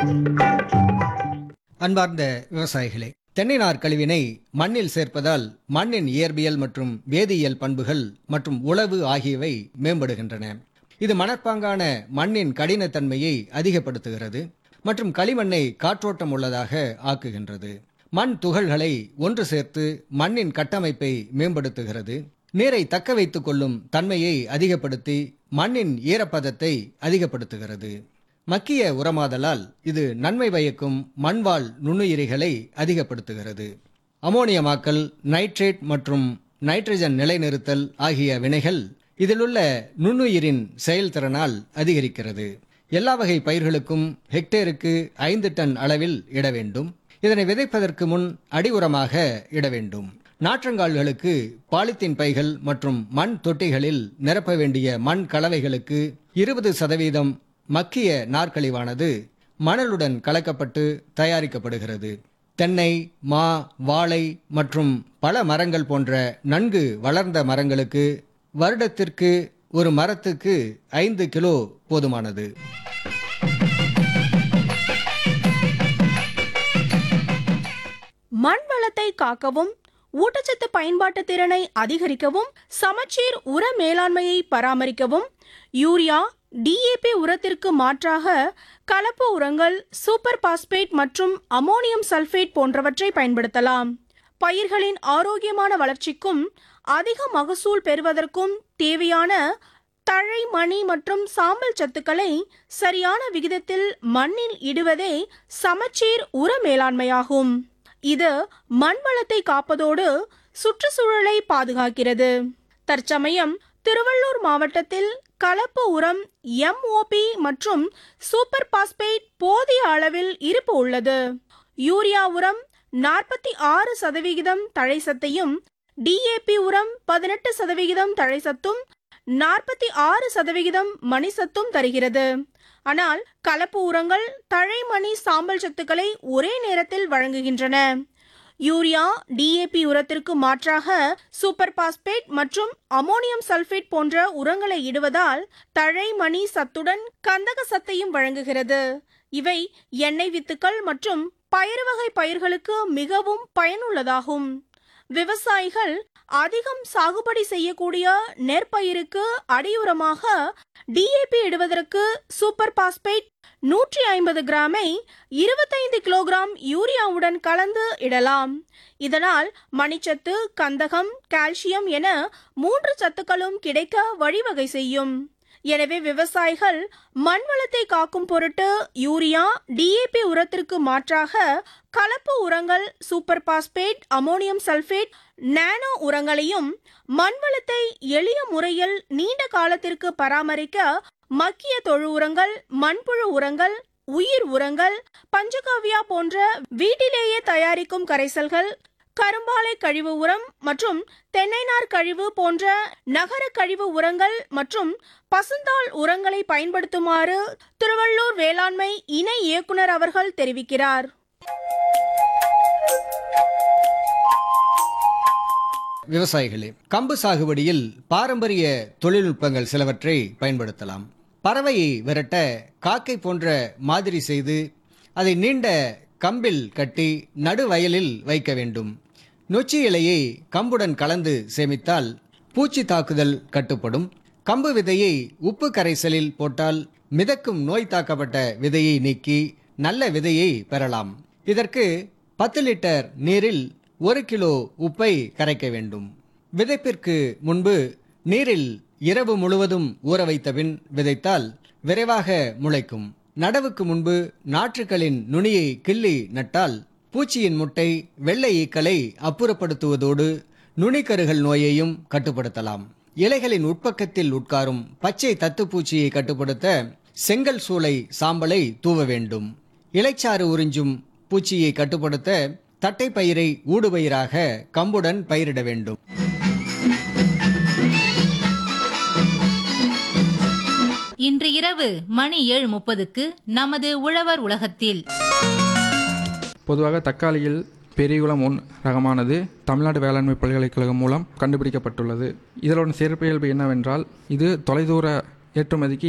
அன்பார்ந்த விவசாயிகளே தென்னை நார் கழிவினை மண்ணில் சேர்ப்பதால் மண்ணின் இயற்பியல் மற்றும் வேதியியல் பண்புகள் மற்றும் உழவு ஆகியவை மேம்படுகின்றன இது மணற்பாங்கான மண்ணின் கடினத்தன்மையை அதிகப்படுத்துகிறது மற்றும் களிமண்ணை காற்றோட்டம் உள்ளதாக ஆக்குகின்றது மண் துகள்களை ஒன்று சேர்த்து மண்ணின் கட்டமைப்பை மேம்படுத்துகிறது நீரை தக்க வைத்துக் கொள்ளும் தன்மையை அதிகப்படுத்தி மண்ணின் ஈரப்பதத்தை அதிகப்படுத்துகிறது மக்கிய உரமாதலால் இது நன்மை பயக்கும் மண்வாழ் நுண்ணுயிரிகளை அதிகப்படுத்துகிறது அமோனியமாக்கல் நைட்ரேட் மற்றும் நைட்ரஜன் நிலைநிறுத்தல் ஆகிய வினைகள் இதிலுள்ள நுண்ணுயிரின் செயல்திறனால் அதிகரிக்கிறது எல்லா வகை பயிர்களுக்கும் ஹெக்டேருக்கு ஐந்து டன் அளவில் இட வேண்டும் இதனை விதைப்பதற்கு முன் அடி உரமாக இட வேண்டும் நாற்றங்கால்களுக்கு பாலித்தீன் பைகள் மற்றும் மண் தொட்டிகளில் நிரப்ப வேண்டிய மண் கலவைகளுக்கு இருபது சதவீதம் மக்கிய நாற்கழிவானது மணலுடன் கலக்கப்பட்டு தயாரிக்கப்படுகிறது தென்னை மா வாழை மற்றும் பல மரங்கள் போன்ற நன்கு வளர்ந்த மரங்களுக்கு வருடத்திற்கு ஒரு மரத்துக்கு ஐந்து கிலோ போதுமானது மண் வளத்தை காக்கவும் ஊட்டச்சத்து பயன்பாட்டு திறனை அதிகரிக்கவும் சமச்சீர் உர மேலாண்மையை பராமரிக்கவும் யூரியா டிஏபி உரத்திற்கு மாற்றாக கலப்பு உரங்கள் சூப்பர் பாஸ்பேட் மற்றும் அமோனியம் சல்பேட் போன்றவற்றை பயன்படுத்தலாம் பயிர்களின் ஆரோக்கியமான வளர்ச்சிக்கும் அதிக மகசூல் பெறுவதற்கும் தேவையான தழை மணி மற்றும் சாம்பல் சத்துக்களை சரியான விகிதத்தில் மண்ணில் இடுவதே சமச்சீர் உர மேலாண்மையாகும் இது மண் வளத்தை காப்பதோடு சுற்றுச்சூழலை பாதுகாக்கிறது தற்சமயம் திருவள்ளூர் மாவட்டத்தில் கலப்பு உரம் எம்ஓபி மற்றும் சூப்பர் பாஸ்பேட் போதிய அளவில் இருப்பு உள்ளது யூரியா உரம் நாற்பத்தி ஆறு சதவிகிதம் தழைசத்தையும் டிஏபி உரம் பதினெட்டு சதவிகிதம் தழைசத்தும் நாற்பத்தி ஆறு சதவிகிதம் மணிசத்தும் தருகிறது ஆனால் கலப்பு உரங்கள் தழைமணி சாம்பல் சத்துக்களை ஒரே நேரத்தில் வழங்குகின்றன யூரியா டிஏபி உரத்திற்கு மாற்றாக சூப்பர் பாஸ்பேட் மற்றும் அமோனியம் சல்பேட் போன்ற உரங்களை இடுவதால் தழை மணி சத்துடன் கந்தக சத்தையும் வழங்குகிறது இவை எண்ணெய் வித்துக்கள் மற்றும் பயறு வகை பயிர்களுக்கு மிகவும் பயனுள்ளதாகும் விவசாயிகள் அதிகம் சாகுபடி செய்யக்கூடிய நெற்பயிருக்கு அடியுரமாக டிஏபி இடுவதற்கு சூப்பர் பாஸ்பேட் நூற்றி ஐம்பது கிராமை இருபத்தைந்து கிலோகிராம் யூரியாவுடன் கலந்து இடலாம் இதனால் மணிச்சத்து கந்தகம் கால்சியம் என மூன்று சத்துக்களும் கிடைக்க வழிவகை செய்யும் எனவே விவசாயிகள் மண் வளத்தை காக்கும் பொருட்டு யூரியா டிஏபி உரத்திற்கு மாற்றாக கலப்பு உரங்கள் super phosphate ammonium sulphate nano உரங்களையும் மண் வளத்தை எளிய முறையில் நீண்ட காலத்திற்கு பராமரிக்க மக்கிய தொழு உரங்கள் மண்புழு உரங்கள் உயிர் உரங்கள் பஞ்சகாவியா போன்ற வீட்டிலேயே தயாரிக்கும் கரைசல்கள் கரும்பாலை கழிவு உரம் மற்றும் தென்னைநார் கழிவு போன்ற நகர கழிவு உரங்கள் மற்றும் பசுந்தாள் உரங்களை பயன்படுத்துமாறு திருவள்ளூர் வேளாண்மை இணை இயக்குனர் அவர்கள் தெரிவிக்கிறார் விவசாயிகளே கம்பு சாகுபடியில் பாரம்பரிய தொழில்நுட்பங்கள் சிலவற்றை பயன்படுத்தலாம் பறவையை விரட்ட காக்கை போன்ற மாதிரி செய்து அதை நீண்ட கம்பில் கட்டி நடுவயலில் வைக்க வேண்டும் நொச்சி இலையை கம்புடன் கலந்து சேமித்தால் பூச்சி தாக்குதல் கட்டுப்படும் கம்பு விதையை உப்பு கரைசலில் போட்டால் மிதக்கும் நோய் தாக்கப்பட்ட விதையை நீக்கி நல்ல விதையை பெறலாம் இதற்கு பத்து லிட்டர் நீரில் ஒரு கிலோ உப்பை கரைக்க வேண்டும் விதைப்பிற்கு முன்பு நீரில் இரவு முழுவதும் ஊற வைத்த பின் விதைத்தால் விரைவாக முளைக்கும் நடவுக்கு முன்பு நாற்றுக்களின் நுனியை கிள்ளி நட்டால் பூச்சியின் முட்டை வெள்ளை ஈக்களை அப்புறப்படுத்துவதோடு நுனிக்கருகள் நோயையும் கட்டுப்படுத்தலாம் இலைகளின் உட்பக்கத்தில் உட்காரும் பச்சை தத்துப்பூச்சியை கட்டுப்படுத்த செங்கல் சூளை சாம்பலை தூவ வேண்டும் இலைச்சாறு உறிஞ்சும் பூச்சியை கட்டுப்படுத்த தட்டைப்பயிரை ஊடுபயிராக கம்புடன் பயிரிட வேண்டும் இன்று இரவு மணி ஏழு முப்பதுக்கு நமது உழவர் உலகத்தில் பொதுவாக தக்காளியில் பெரியகுளம் ஒன் ரகமானது தமிழ்நாடு வேளாண்மை பல்கலைக்கழகம் மூலம் கண்டுபிடிக்கப்பட்டுள்ளது இதனோட சிறப்பியல்பு என்னவென்றால் இது தொலைதூர ஏற்றுமதிக்கு